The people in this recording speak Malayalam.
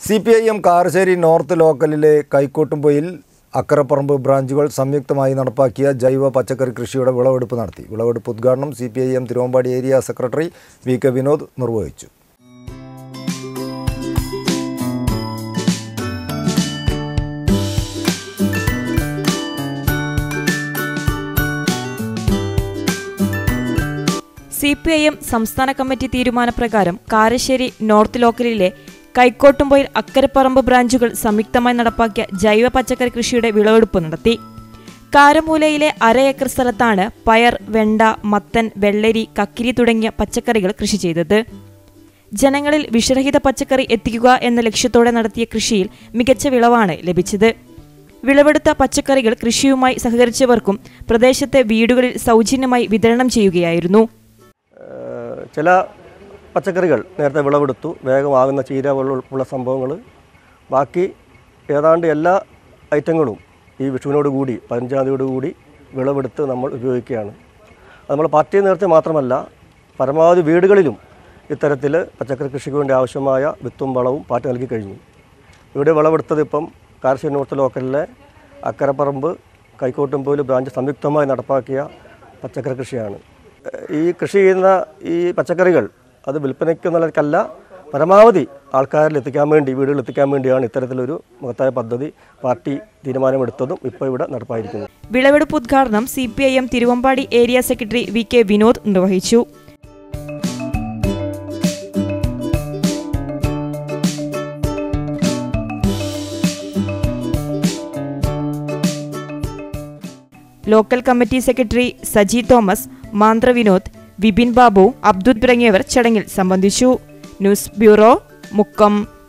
C P I M Karassery north ലോക്കലിലെ കൈക്കോട്ടുംപൊയിൽ അക്കരപ്പറമ്പ് ബ്രാഞ്ചുകൾ സംയുക്തമായി നടപ്പാക്കിയ ജൈവ പച്ചക്കറി കൃഷിയുടെ വിളവെടുപ്പ് നടത്തി വിളവെടുപ്പ് ഉദ്ഘാടനം C P I M Thiruvambady area secretary V K Vinod നിർവഹിച്ചു സി പി ഐ എം സംസ്ഥാന കമ്മിറ്റി തീരുമാനപ്രകാരം കാരശ്ശേരി നോർത്ത് ലോക്കലിലെ കൈക്കോട്ടുംപൊയിൽ അക്കരപ്പറമ്പ് ബ്രാഞ്ചുകൾ സംയുക്തമായി നടപ്പാക്കിയ ജൈവ പച്ചക്കറി കൃഷിയുടെ വിളവെടുപ്പ് നടത്തി കാരമൂലയിലെ അര ഏക്കർ സ്ഥലത്താണ് പയർ വെണ്ട മത്തൻ വെള്ളരി കക്കിരി തുടങ്ങിയ പച്ചക്കറികൾ കൃഷി ചെയ്തത് ജനങ്ങളിൽ വിഷരഹിത പച്ചക്കറി എത്തിക്കുക എന്ന ലക്ഷ്യത്തോടെ നടത്തിയ കൃഷിയിൽ മികച്ച വിളവാണ് ലഭിച്ചത് വിളവെടുത്ത പച്ചക്കറികൾ കൃഷിയുമായി സഹകരിച്ചവർക്കും പ്രദേശത്തെ വീടുകളിൽ സൗജന്യമായി വിതരണം ചെയ്യുകയായിരുന്നു ഏഹ് ചില പച്ചക്കറികൾ നേരത്തെ വിളവെടുത്തു വേഗമാകുന്ന ചീര പോലുള്ള സംഭവങ്ങൾ ബാക്കി ഏതാണ്ട് എല്ലാ ഐറ്റങ്ങളും ഈ വിഷുവിനോട് കൂടി പതിനഞ്ചാം തീയതിയോട് കൂടി വിളവെടുത്ത് നമ്മൾ ഉപയോഗിക്കുകയാണ് അത് നമ്മൾ പാർട്ടി നേരത്തെ മാത്രമല്ല പരമാവധി വീടുകളിലും ഇത്തരത്തിൽ പച്ചക്കറി കൃഷിക്ക് വേണ്ടി ആവശ്യമായ വിത്തും വളവും പാർട്ടി നൽകി കഴിഞ്ഞു ഇവിടെ വിളവെടുത്തത് ഇപ്പം കാർഷിക നോർത്ത് ലോക്കലിലെ അക്കരപ്പറമ്പ് കൈക്കോട്ടുംപോയിൽ ബ്രാഞ്ച് സംയുക്തമായി നടപ്പാക്കിയ പച്ചക്കറി കൃഷിയാണ് ഏഹ് ഈ കൃഷി ചെയ്യുന്ന ഈ പച്ചക്കറികൾ അത് വിൽപ്പനയ്ക്ക് നിലക്കല്ല പരമാവധി ആൾക്കാരിൽ എത്തിക്കാൻ വേണ്ടി വീടുകളിൽ എത്തിക്കാൻ വേണ്ടിയാണ് ഇത്തരത്തിലൊരു മഹത്തായ പദ്ധതി പാർട്ടി തീരുമാനമെടുത്തതും ഇപ്പോൾ ഇവിടെ നടപ്പായിരിക്കുന്നത് വിളവെടുപ്പ് ഉദ്ഘാടനം C P I M Thiruvambady area secretary V K Vinod നിർവഹിച്ചു local committee secretary Saji Thomas മാന്ത്ര വിനോദ് വിപിൻ ബാബു അബ്ദുൽ തുടങ്ങിയവർ ചടങ്ങിൽ സംബന്ധിച്ചു ന്യൂസ് ബ്യൂറോ മുക്കം